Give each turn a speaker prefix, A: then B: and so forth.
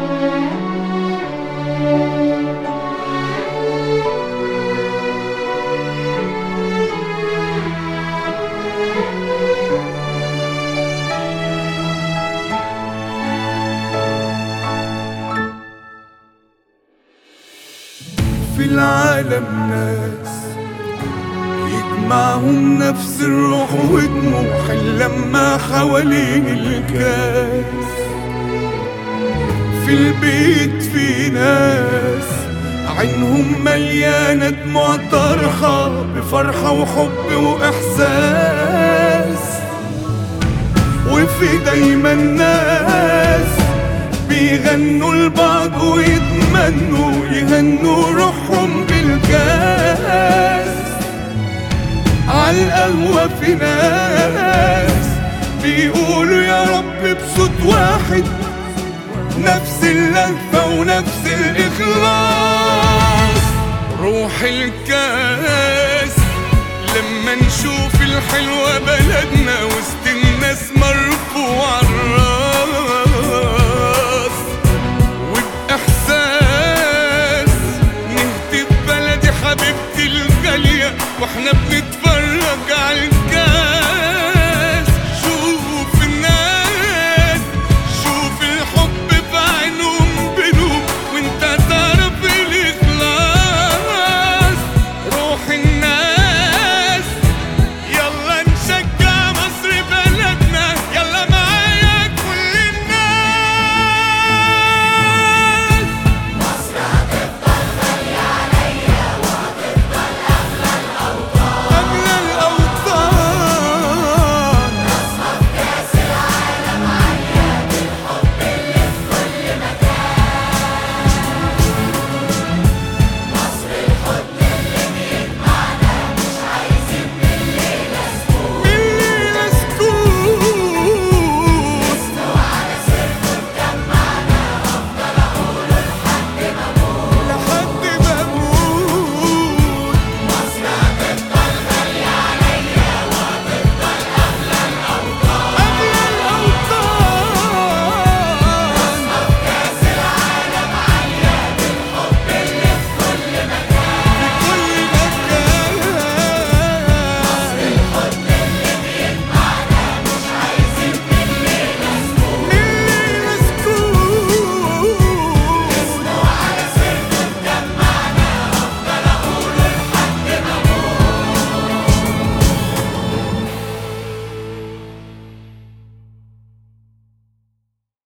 A: في العالم ناس يجمعهم نفس الروح وطموح اللمة حوالين الكاس في البيت في ناس عينهم مليانة دموع طرحة بفرحة وحب وإحساس وفي دايما ناس بيغنوا لبعض ويتمنوا يهنوا روحهم بالكاس عالقهوة في ناس بيقولوا يا رب بصوت واحد نفس اللهفة ونفس الإخلاص روح الكاس لما نشوف الحلوة بلدنا وسط الناس